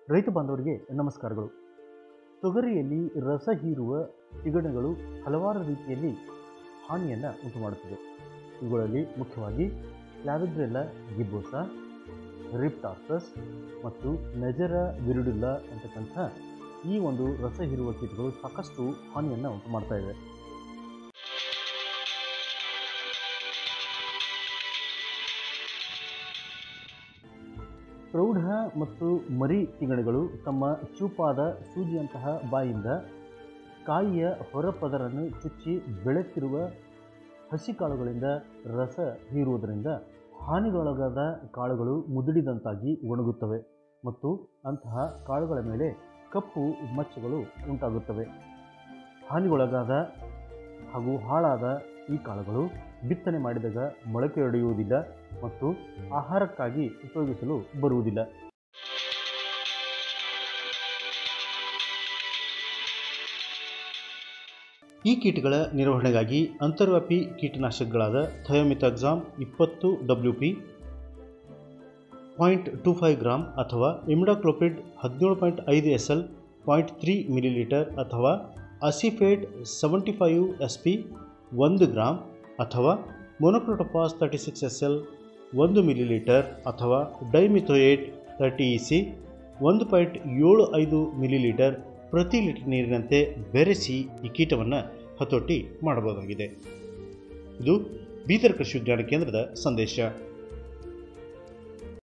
ರೈತ ಬಾಂಧವರಿಗೆ ನಮಸ್ಕಾರಗಳು ತೊಗರಿಯಲ್ಲಿ ರಸ ಹೀರುವ ತಿಗಣೆಗಳು ಹಲವಾರು ರೀತಿಯಲ್ಲಿ ಹಾನಿಯನ್ನು ಉಂಟು ಮಾಡುತ್ತದೆ ಇವುಗಳಲ್ಲಿ ಮುಖ್ಯವಾಗಿ ಕ್ಲಾವಿಡ್ರೆಲ್ಲ ಗಿಬೋಸ ರಿಪ್ಟಾರ್ಸಸ್ ಮತ್ತು ನೆಜರ ವಿರುಡುಲ್ಲ ಅಂತಕ್ಕಂಥ ಈ ಒಂದು ರಸ ಹೀರುವ ಕೀಟಗಳು ಸಾಕಷ್ಟು ಹಾನಿಯನ್ನು ಉಂಟು ಮಾಡ್ತಾ ಇವೆ ಪ್ರೌಢ ಮತ್ತು ಮರಿ ತಿಗಣೆಗಳು ತಮ್ಮ ಚೂಪಾದ ಸೂಜಿಯಂತಹ ಬಾಯಿಂದ ಕಾಯಿಯ ಹೊರಪದರನ್ನು ಚುಚ್ಚಿ ಬೆಳೆತಿರುವ ಹಸಿ ಕಾಳುಗಳಿಂದ ರಸ ಹೀರುವುದರಿಂದ ಹಾನಿಗೊಳಗಾದ ಕಾಳುಗಳು ಮುದುಡಿದಂತಾಗಿ ಒಣಗುತ್ತವೆ ಮತ್ತು ಅಂತಹ ಕಾಳುಗಳ ಮೇಲೆ ಕಪ್ಪು ಮಚ್ಚಗಳು ಉಂಟಾಗುತ್ತವೆ ಹಾನಿಗೊಳಗಾದ ಹಾಗೂ ಹಾಳಾದ ಈ ಕಾಳುಗಳು ಬಿತ್ತನೆ ಮಾಡಿದಾಗ ಮೊಳಕೆಯೊಡೆಯುವುದಿಲ್ಲ ಮತ್ತು ಆಹಾರಕ್ಕಾಗಿ ಉಪಯೋಗಿಸಲು ಬರುವುದಿಲ್ಲ ಈ ಕೀಟಗಳ ನಿರ್ವಹಣೆಗಾಗಿ ಅಂತರ್ವ್ಯಾಪಿ ಕೀಟನಾಶಕಗಳಾದ ಥಯೋಮಿಥಾಕ್ಸಾಮ್ ಇಪ್ಪತ್ತು W P point two five gram ಅಥವಾ ಇಮಿಡಾಕ್ಲೋಪಿಡ್ ಹದಿನೇಳು ಪಾಯಿಂಟ್ ಐದು S L point three millilitre ಅಥವಾ acephate seventy five S P ಒಂದು ಗ್ರಾಮ್ ಅಥವಾ monocrotophos thirty six S L ಒಂದು ಮಿಲಿಲೀಟರ್ ಅಥವಾ ಡೈಮಿಥೋಯೇಟ್ ತರ್ಟಿ ಇ ಸಿ ಒಂದು ಪಾಯಿಂಟ್ ಏಳು ಐದು ಮಿಲಿಲೀಟರ್ ಪ್ರತಿ ಲೀಟರ್ ನೀರಿನಂತೆ ಬೆರೆಸಿ ಈ ಕೀಟವನ್ನು ಹತೋಟಿ ಮಾಡಬಹುದಾಗಿದೆ ಇದು ಬೀದರ್ ಕೃಷಿ ವಿಜ್ಞಾನ ಕೇಂದ್ರದ ಸಂದೇಶ